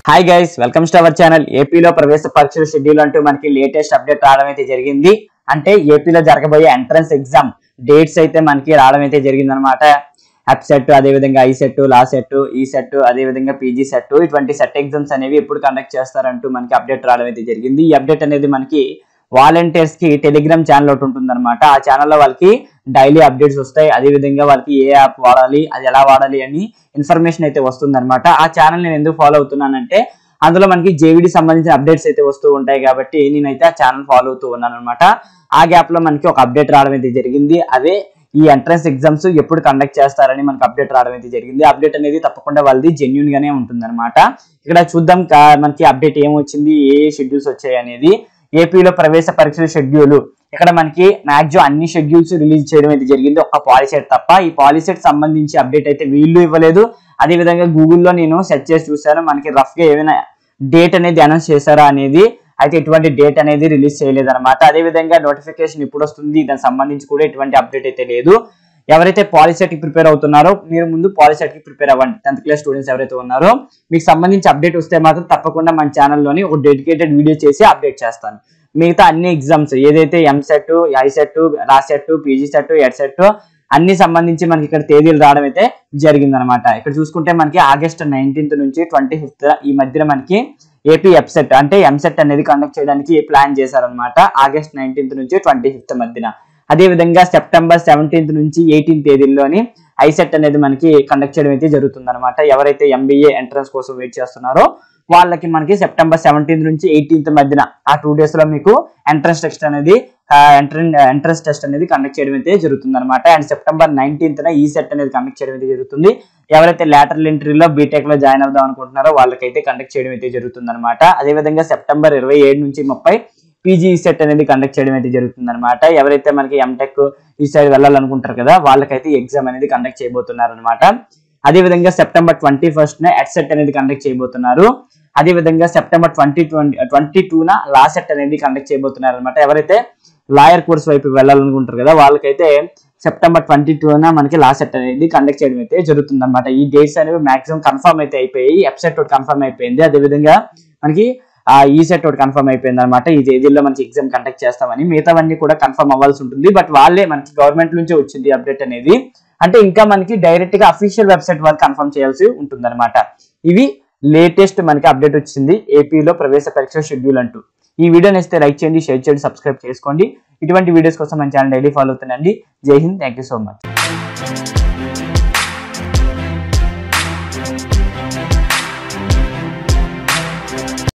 hi guys welcome to our channel ఏపీలో ప్రవేశ పరీక్షల షెడ్యూల్ అంటూ మనకి లేటెస్ట్ అప్డేట్ రావడం అయితే జరిగింది అంటే ఏపీలో జరగబోయే ఎంట్రన్స్ ఎగ్జామ్ డేట్స్ అయితే మనకి రావడం అయితే జరిగింది అనమాట అప్ సెట్ అదేవిధంగా ICET LAWCET ECET అదేవిధంగా పీజీ సెట్ ఇటువంటి సెట్ ఎగ్జామ్స్ అనేవి ఎప్పుడు కండక్ట్ చేస్తారంటూ మనకి అప్డేట్ రావడం అయితే జరిగింది ఈ అప్డేట్ అనేది మనకి వాలంటీర్స్ కి టెలిగ్రామ్ ఛానల్ ఒకటి ఉంటుంది అనమాట ఆ ఛానల్లో వాళ్ళకి డైలీ అప్డేట్స్ వస్తాయి అదే విధంగా వాళ్ళకి ఏ యాప్ వాడాలి అది ఎలా వాడాలి అని ఇన్ఫర్మేషన్ అయితే వస్తుంది అనమాట ఆ ఛానల్ నేను ఎందుకు ఫాలో అవుతున్నానంటే అందులో మనకి జేవిడి సంబంధించిన అప్డేట్స్ అయితే వస్తూ ఉంటాయి కాబట్టి నేనైతే ఆ ఛానల్ ఫాలో అవుతూ ఉన్నాను అనమాట ఆ గ్యాప్ లో మనకి ఒక అప్డేట్ రావడం అయితే జరిగింది అదే ఈ ఎంట్రన్స్ ఎగ్జామ్స్ ఎప్పుడు కండక్ట్ చేస్తారని మనకి అప్డేట్ రావడం అయితే జరిగింది అప్డేట్ అనేది తప్పకుండా వాళ్ళది జెన్యున్ గానే ఉంటుంది అనమాట ఇక్కడ చూద్దాం కా- మనకి అప్డేట్ ఏమొచ్చింది ఏ షెడ్యూల్స్ వచ్చాయి అనేది ఏపీలో ప్రవేశ పరీక్షల షెడ్యూల్ ఇక్కడ మనకి మాక్సిమం అన్ని షెడ్యూల్స్ రిలీజ్ చేయడం అయితే జరిగింది ఒక్క పాలిసెట్ తప్ప ఈ పాలిసెట్ సంబంధించి అప్డేట్ అయితే వీళ్ళు ఇవ్వలేదు అదే విధంగా గూగుల్లో నేను సెర్చ్ చేసి చూసాను మనకి రఫ్ గా ఏమైనా డేట్ అనేది అనౌన్స్ చేశారా అనేది అయితే ఎటువంటి డేట్ అనేది రిలీజ్ చేయలేదు అనమాట అదే విధంగా నోటిఫికేషన్ ఇప్పుడు వస్తుంది దానికి సంబంధించి కూడా ఎటువంటి అప్డేట్ అయితే లేదు ఎవరైతే పాలిసెట్ కి ప్రిపేర్ అవుతున్నారో మీరు ముందు పాలిసెట్ కి ప్రిపేర్ అవ్వండి టెన్త్ క్లాస్ స్టూడెంట్స్ ఎవరైతే ఉన్నారో మీకు సంబంధించి అప్డేట్ వస్తే మాత్రం తప్పకుండా మన ఛానల్లోని ఒక డెడికేటెడ్ వీడియో చేసి అప్డేట్ చేస్తాను మిగతా అన్ని ఎగ్జామ్స్ ఏదైతే ఎంసెట్ ఐసెట్ రాసెట్ పీజీ సెట్ ఎడ్ సెట్ అన్ని సంబంధించి మనకి ఇక్కడ తేదీలు రావడం అయితే జరిగింది అనమాట ఇక్కడ చూసుకుంటే మనకి ఆగస్ట్ నైన్టీన్త్ నుంచి ట్వంటీ ఫిఫ్త్ ఈ మధ్యన మనకి ఏపీ ఎప్సెట్ అంటే ఎంసెట్ అనేది కండక్ట్ చేయడానికి ప్లాన్ చేశారనమాట ఆగస్ట్ నైన్టీన్త్ నుంచి ట్వంటీ ఫిఫ్త్ మధ్యన అదే విధంగా సెప్టెంబర్ సెవెంటీన్త్ నుంచి ఎయిటీన్త్ తేదీల్లోని ఐసెట్ అనేది మనకి కండక్ట్ చేయడం అయితే జరుగుతుంది అనమాట ఎవరైతే ఎంబీఏ ఎంట్రన్స్ కోసం వెయిట్ చేస్తున్నారో వాళ్ళకి మనకి సెప్టెంబర్ సెవెంటీన్త్ నుంచి ఎయిటీన్త్ మధ్యన ఆ టూ డేస్ లో మీకు ఎంట్రన్స్ టెస్ట్ అనేది ఎంట్రన్స్ టెస్ట్ అనేది కండక్ట్ చేయడం అయితే జరుగుతుంది అనమాట and September nineteenth ECET అనేది కండక్ట్ చేయడం అయితే జరుగుతుంది ఎవరైతే లేటరల్ ఎంట్రీలో బీటెక్ లో జాయిన్ అవుదాం అనుకుంటున్నారో వాళ్ళకైతే కండక్ట్ చేయడం అయితే జరుగుతుంది అనమాట అదేవిధంగా సెప్టెంబర్ ఇరవై ఏడు నుంచి ముప్పై పీజీ సెట్ అనేది కండక్ట్ చేయడం అయితే జరుగుతుంది అనమాట ఎవరైతే మనకి ఎంటెక్ ఈ సైడ్ వెళ్ళాలనుకుంటారు కదా వాళ్ళకైతే ఎగ్జామ్ అనేది కండక్ట్ చేయబోతున్నారు అనమాట అదే విధంగా సెప్టెంబర్ ట్వంటీ ఫస్ట్ న సెట్ అనేది కండక్ట్ చేయబోతున్నారు అదే విధంగా సెప్టెంబర్ ట్వంటీ ట్వంటీ ట్వంటీ టూన లా సెట్ అనేది కండక్ట్ చేయబోతున్నారు అనమాట ఎవరైతే లాయర్ కోర్స్ వైపు వెళ్ళాలనుకుంటారు కదా వాళ్ళకైతే సెప్టెంబర్ ట్వంటీ టూన మనకి లా సెట్ అనేది కండక్ట్ చేయడం అయితే జరుగుతుంది అనమాట ఈ డేట్స్ అనేవి మాక్సిమం కన్ఫర్మ్ అయితే అయిపోయాయి వెబ్సైట్ ఒకటి కన్ఫర్మ్ అయిపోయింది అదే విధంగా మనకి ఆ ఈ సెట్ ఒకటి కన్ఫర్మ్ అయిపోయింది అనమాట ఈ తేదీల్లో మనకి ఎగ్జామ్ కండక్ట్ చేస్తామని మిగతావన్నీ కూడా కన్ఫర్మ్ అవ్వాల్సి ఉంటుంది బట్ వాళ్ళే మనకి గవర్నమెంట్ నుంచే వచ్చింది అప్డేట్ అనేది అంటే ఇంకా మనకి డైరెక్ట్ గా అఫీషియల్ వెబ్సైట్ వాళ్ళు కన్ఫర్మ్ చేయాల్సి ఉంటుంది అనమాట ఇవి లేటెస్ట్ మనకి అప్డేట్ వచ్చింది ఏపీలో ప్రవేశ పరీక్ష షెడ్యూల్ అంటూ ఈ వీడియో నచ్చితే లైక్ చేయండి షేర్ చేయండి సబ్స్క్రైబ్ చేసుకోండి ఇటువంటి వీడియోస్ కోసం మన ఛానల్ డైలీ ఫాలో అవుతుండండి Jai Hind thank you so much